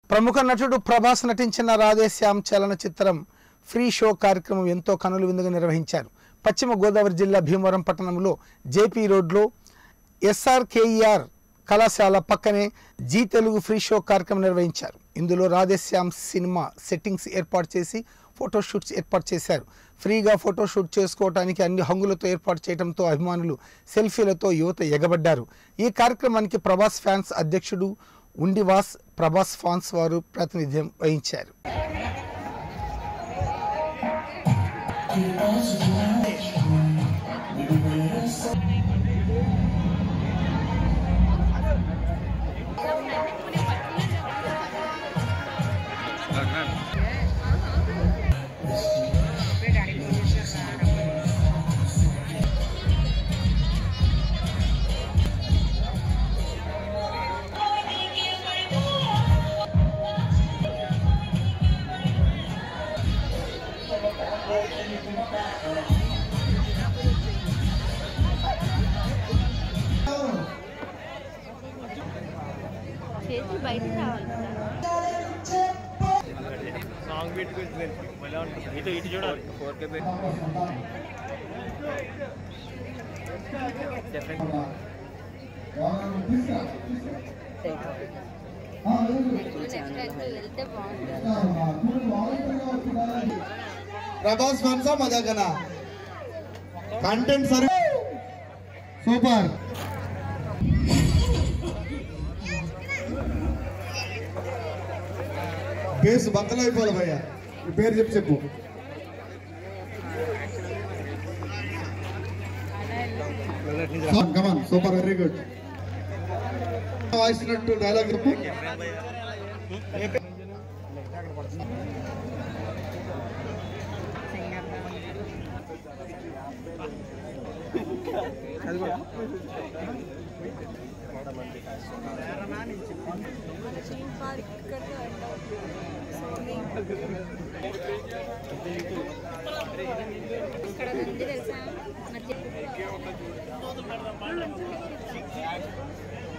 ప్రముఖ నటుడు ప్రభాస్ నటించిన రాధేశ్యామ్ చలనచిత్రం ఫ్రీ షో కార్యక్రమం ఎంతో కనుల విందుగా నిర్వహించారు పశ్చిమ గోదావరి జిల్లా భీమవరం పట్టణంలో జేపీ రోడ్లో ఎస్ఆర్కేఈఆర్ కళాశాల పక్కనే జీ తెలుగు ఫ్రీ షో కార్యక్రమం నిర్వహించారు ఇందులో రాధేశ్యామ్ సినిమా సెట్టింగ్స్ ఏర్పాటు చేసి ఫోటోషూట్స్ ఏర్పాటు చేశారు ఫ్రీగా ఫోటోషూట్ చేసుకోవడానికి అన్ని హంగులతో ఏర్పాటు చేయడంతో అభిమానులు సెల్ఫీలతో యువత ఎగబడ్డారు ఈ కార్యక్రమానికి ప్రభాస్ ఫ్యాన్స్ అధ్యక్షుడు ఉండివాస్ ప్రభాస్ ఫాన్స్ వారు ప్రాతినిధ్యం వహించారు చేతులు బయటకు రావాలి సాంగ్ పెట్టుకుంటుంది మళ్ళీ ఉంటుంది ఇటు ఇటు చూడాలి ఫోర్ కే చెప్పినట్టు వెళ్తే బాగుంటుంది ప్రభాస్ ఫ్యాన్సా మజాకనా కంటెంట్ సరే సూపర్ బేస్ బద్దలైపోవాలి భయ్య ఈ పేరు చెప్పు చెప్పు కమాన్ సూపర్ వెరీ గుడ్ వాయిస్తున్నట్టు డైలాగ్ చెప్పు ఇక్కడ ఉంది తెలుసా మధ్య